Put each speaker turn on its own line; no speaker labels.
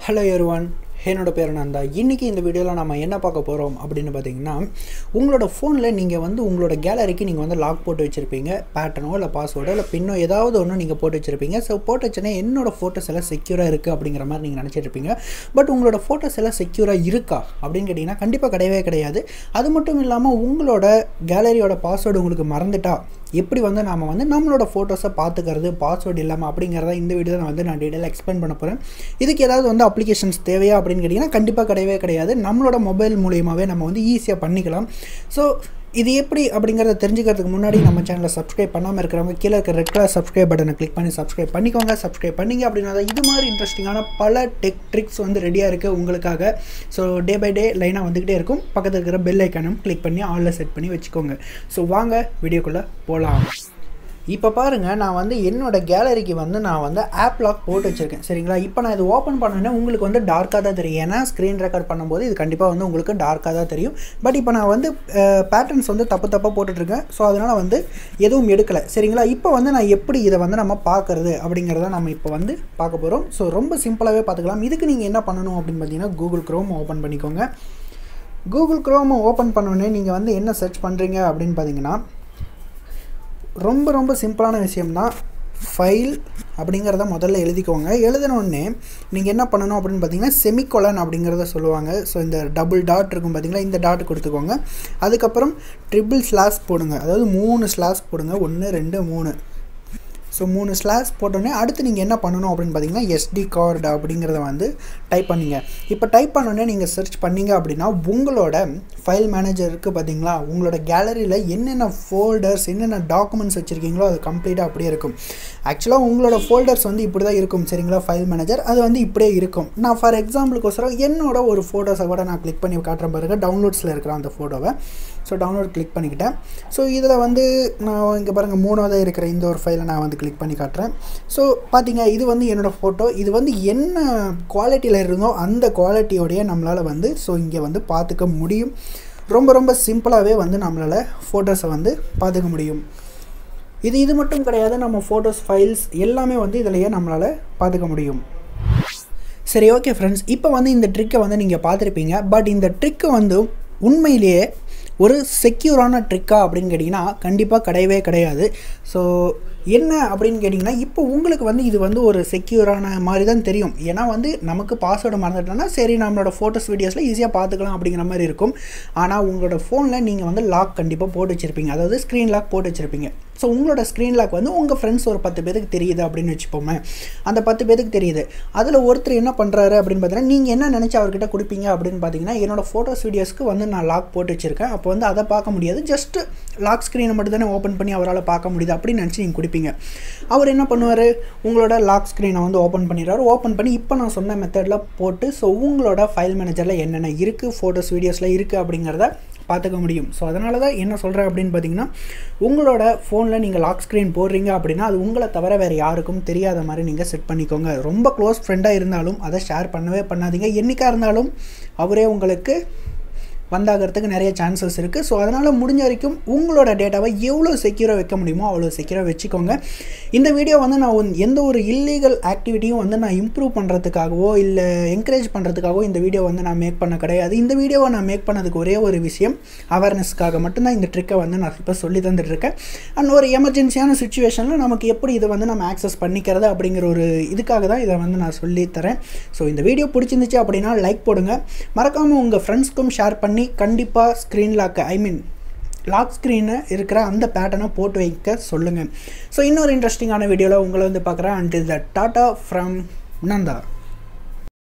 hello எருவான் என்னோட பேர் நந்தா இன்றைக்கி இந்த வீடியோவில் நம்ம என்ன பார்க்க போகிறோம் அப்படின்னு பார்த்தீங்கன்னா உங்களோட ஃபோனில் நீங்கள் வந்து உங்களோட கேலரிக்கு நீங்கள் வந்து லாக் போட்டு வச்சுருப்பீங்க பேட்டர்னோ இல்லை பாஸ்வேர்டோ இல்லை பின்னோ ஏதாவது ஒன்று நீங்கள் போட்டு வச்சுருப்பீங்க ஸோ போட்டு வச்சுன்னா என்னோட ஃபோட்டோஸ் எல்லாம் செக்யூராக இருக்குது அப்படிங்கிற மாதிரி நீங்கள் நினச்சிட்டு இருப்பீங்க பட் உங்களோட ஃபோட்டோஸ் எல்லாம் செக்யூராக இருக்கா அப்படின்னு கேட்டிங்கன்னா கண்டிப்பாக கிடையவே கிடையாது அது மட்டும் இல்லாமல் உங்களோட கேலரியோட பாஸ்வேர்டு உங்களுக்கு மறந்துட்டா எப்படி வந்து நாம் வந்து நம்மளோட ஃபோட்டோஸை பார்த்துக்கிறது பாஸ்வேர்டு இல்லாமல் அப்படிங்கிறத இந்த வீடியோ நான் வந்து நான் டீட்டெயில் எக்ஸ்பிளைன் பண்ண போகிறேன் இதுக்கு ஏதாவது வந்து அப்ளிகேஷன்ஸ் தேவையா அப்படின்னு கேட்டிங்கன்னா கண்டிப்பாக கிடையவே கிடையாது நம்மளோட மொபைல் மூலியமாகவே நம்ம வந்து ஈஸியாக பண்ணிக்கலாம் ஸோ இது எப்படி அப்படிங்கிறத தெரிஞ்சுக்கிறதுக்கு முன்னாடி நம்ம சேனலை சப்ஸ்கிரைப் பண்ணாமல் இருக்கிறவங்க கீழே இருக்க ரெட் கலர் சப்ஸ்கிரைப் பட்டனை கிளிக் பண்ணி சப்ஸ்கிரைப் பண்ணிக்கோங்க சப்ஸ்கிரைப் பண்ணிங்க அப்படின்னா தான் இது மாதிரி இன்ட்ரெஸ்டிங்கான பல டெக் ட்ரிக்ஸ் வந்து ரெடியாக இருக்குது உங்களுக்காக ஸோ டே பை டே லைனாக வந்துக்கிட்டே இருக்கும் பக்கத்தில் இருக்கிற பெல் ஐக்கானும் கிளிக் பண்ணி ஆலில் செட் பண்ணி வச்சுக்கோங்க ஸோ வாங்க வீடியோக்குள்ளே போகலாம் இப்போ பாருங்கள் நான் வந்து என்னோட கேலரிக்கு வந்து நான் வந்து ஆப் லாக் போட்டு வச்சுருக்கேன் சரிங்களா இப்போ நான் இது ஓப்பன் பண்ணோன்னே உங்களுக்கு வந்து டார்க்காக தான் தெரியும் ஏன்னா ஸ்க்ரீன் ரெக்கார்ட் பண்ணும்போது இது கண்டிப்பாக வந்து உங்களுக்கு டார்க்காக தான் தெரியும் பட் இப்போ நான் வந்து பேட்டர்ன்ஸ் வந்து தப்பு தப்பாக போட்டுட்ருக்கேன் ஸோ அதனால் வந்து எதுவும் எடுக்கலை சரிங்களா இப்போ வந்து நான் எப்படி இதை வந்து நம்ம பார்க்குறது அப்படிங்கிறத நம்ம இப்போ வந்து பார்க்க போகிறோம் ஸோ ரொம்ப சிம்பிளாகவே பார்த்துக்கலாம் இதுக்கு நீங்கள் என்ன பண்ணணும் அப்படின்னு பார்த்தீங்கன்னா கூகுள் க்ரோம் ஓப்பன் பண்ணிக்கோங்க கூகுள் க்ரோம் ஓப்பன் பண்ணோடனே நீங்கள் வந்து என்ன சர்ச் பண்ணுறீங்க அப்படின்னு பார்த்தீங்கன்னா ரொம்ப ரொம்ப சிம்பிளான விஷயம்தான் ஃபைல் அப்படிங்கிறத முதல்ல எழுதிக்கோங்க எழுதினோடனே நீங்கள் என்ன பண்ணணும் அப்படின்னு பார்த்தீங்கன்னா செமிகோலன் அப்படிங்கிறத சொல்லுவாங்க ஸோ இந்த டபுள் டாட் இருக்கும் பார்த்தீங்களா இந்த டாட் கொடுத்துக்கோங்க அதுக்கப்புறம் ட்ரிபிள் ஸ்லாஸ் போடுங்க அதாவது மூணு ஸ்லாஸ் போடுங்க ஒன்று ரெண்டு மூணு ஸோ மூணு ஸ்லாஷ் போட்டோன்னே அடுத்து நீங்கள் என்ன பண்ணணும் அப்படின்னு பார்த்தீங்கன்னா எஸ்டி கார்டு அப்படிங்கிறத வந்து டைப் பண்ணிங்க இப்போ டைப் பண்ணோடனே நீங்கள் சர்ச் பண்ணிங்க அப்படின்னா உங்களோட ஃபைல் மேனேஜருக்கு பார்த்தீங்களா உங்களோட கேலரியில் என்னென்ன ஃபோல்டர்ஸ் என்னென்ன டாக்குமெண்ட்ஸ் வச்சுருக்கீங்களோ அது கம்ப்ளீட்டாக அப்படியே இருக்கும் ஆக்சுவலாக உங்களோட ஃபோல்டர்ஸ் வந்து இப்படி தான் இருக்கும் சரிங்களா ஃபைல் மேனேஜர் அது வந்து இப்படியே இருக்கும் நான் ஃபார் எக்ஸாம்பிளுக்கோசரம் என்னோட ஒரு ஃபோட்டோஸை கூட நான் கிளிக் பண்ணி காட்டுறேன் பாருங்கள் டவுன்லோட்ஸில் இருக்கிற அந்த ஃபோட்டோவை ஸோ டவுன்லோட் கிளிக் பண்ணிக்கிட்டேன் ஸோ இதில் வந்து நான் இங்கே பாருங்கள் மூணாவதாக இருக்கிற இந்த ஒரு ஃபைலை நான் வந்து கிளிக் பண்ணி காட்டுறேன் ஸோ பார்த்தீங்க இது வந்து என்னோடய ஃபோட்டோ இது வந்து என்ன குவாலிட்டியில் இருந்தோ அந்த குவாலிட்டியோடைய நம்மளால் வந்து ஸோ இங்கே வந்து பார்த்துக்க முடியும் ரொம்ப ரொம்ப சிம்பிளாகவே வந்து நம்மளால் ஃபோட்டோஸை வந்து பார்த்துக்க முடியும் இது இது மட்டும் கிடையாது நம்ம ஃபோட்டோஸ் ஃபைல்ஸ் எல்லாமே வந்து இதிலையே நம்மளால் பார்த்துக்க முடியும் சரி ஓகே ஃப்ரெண்ட்ஸ் இப்போ வந்து இந்த ட்ரிக்கை வந்து நீங்கள் பார்த்துருப்பீங்க பட் இந்த ட்ரிக்கு வந்து உண்மையிலேயே ஒரு செக்யூரான ட்ரிக்கா அப்படின்னு கேட்டிங்கன்னா கண்டிப்பாக கிடையவே கிடையாது ஸோ என்ன அப்படின்னு கேட்டிங்கன்னா இப்போ உங்களுக்கு வந்து இது வந்து ஒரு செக்யூரான மாதிரி தான் தெரியும் ஏன்னா வந்து நமக்கு பாஸ்வேர்டு மறந்துட்டோம்னா சரி நம்மளோட ஃபோட்டோஸ் வீடியோஸில் ஈஸியாக பார்த்துக்கலாம் அப்படிங்கிற மாதிரி இருக்கும் ஆனால் உங்களோட ஃபோனில் நீங்கள் வந்து லாக் கண்டிப்பாக போட்டு வச்சுருப்பீங்க அதாவது ஸ்க்ரீன் லாக் போட்டு வச்சுருப்பீங்க ஸோ உங்களோட ஸ்க்ரீன் லாக் வந்து உங்கள் ஃப்ரெண்ட்ஸ் ஒரு பத்து பேருக்கு தெரியுது அப்படின்னு வச்சுப்போமே அந்த பத்து பேருக்கு தெரியுது அதில் ஒருத்தர் என்ன பண்ணுறாரு அப்படின்னு பார்த்தீங்கன்னா நீங்கள் என்ன நினச்சி அவர்கிட்ட கொடுப்பீங்க அப்படின்னு பார்த்தீங்கன்னா என்னோடய ஃபோட்டோஸ் வீடியோஸ்க்கு வந்து நான் லாக் போட்டு வச்சுருக்கேன் அப்போ வந்து அதை பார்க்க முடியாது ஜஸ்ட் லாக் ஸ்க்ரீனை மட்டும் தானே ஓப்பன் பண்ணி அவரால் பார்க்க முடியுது அப்படின்னு நினச்சி நீங்கள் கொடுப்பீங்க அவர் என்ன பண்ணுவார் உங்களோட லாக் ஸ்க்ரீனை வந்து ஓப்பன் பண்ணிடுறாரு ஓப்பன் பண்ணி இப்போ நான் சொன்ன மெத்தடில் போட்டு ஸோ உங்களோட ஃபைல் மேனேஜரில் என்னென்ன இருக்குது ஃபோட்டோஸ் வீடியோஸில் இருக்குது அப்படிங்கிறத பார்த்துக்க முடியும் ஸோ அதனால தான் என்ன சொல்கிறேன் அப்படின்னு பார்த்தீங்கன்னா உங்களோட ஃபோனில் நீங்கள் லாக் ஸ்க்ரீன் போடுறீங்க அப்படின்னா அது உங்களை தவிர வேறு யாருக்கும் தெரியாத மாதிரி நீங்கள் செட் பண்ணிக்கோங்க ரொம்ப க்ளோஸ் ஃப்ரெண்டாக இருந்தாலும் அதை ஷேர் பண்ணவே பண்ணாதீங்க என்றைக்காக இருந்தாலும் அவரே உங்களுக்கு வந்தாகிறதுக்கு நிறைய சான்சஸ் இருக்குது ஸோ அதனால் முடிஞ்ச வரைக்கும் உங்களோட டேட்டாவை எவ்வளோ செக்யூராக வைக்க முடியுமோ அவ்வளோ செக்யூராக வச்சுக்கோங்க இந்த வீடியோ வந்து நான் எந்த ஒரு இல்லீகல் ஆக்டிவிட்டியும் வந்து நான் இம்ப்ரூவ் பண்ணுறதுக்காகவோ இல்லை என்கரேஜ் பண்ணுறதுக்காகவோ இந்த வீடியோ வந்து நான் மேக் பண்ண கிடையாது இந்த வீடியோவை நான் மேக் பண்ணதுக்கு ஒரே ஒரு விஷயம் அவேர்னஸ்க்காக மட்டும்தான் இந்த ட்ரிக்கை வந்து நான் இப்போ சொல்லி தந்துட்டுருக்கேன் அண்ட் ஒரு எமர்ஜென்சியான சுச்சுவேஷனில் நமக்கு எப்படி இதை வந்து நம்ம ஆக்சஸ் பண்ணிக்கிறது அப்படிங்கிற ஒரு இதுக்காக தான் இதை வந்து நான் சொல்லித்தரேன் ஸோ இந்த வீடியோ பிடிச்சிருந்துச்சு அப்படின்னா லைக் போடுங்க மறக்காமல் உங்கள் ஃப்ரெண்ட்ஸ்க்கும் ஷேர் பண்ணி கண்டிப்பாக screen lock I mean lock ஸ்க்ரீனை இருக்கிற அந்த பேட்டர்னை போட்டு வைக்க சொல்லுங்கள் ஸோ இன்னொரு இன்ட்ரெஸ்டிங்கான வீடியோவில் உங்களை வந்து பார்க்குறேன் until the tata from Nanda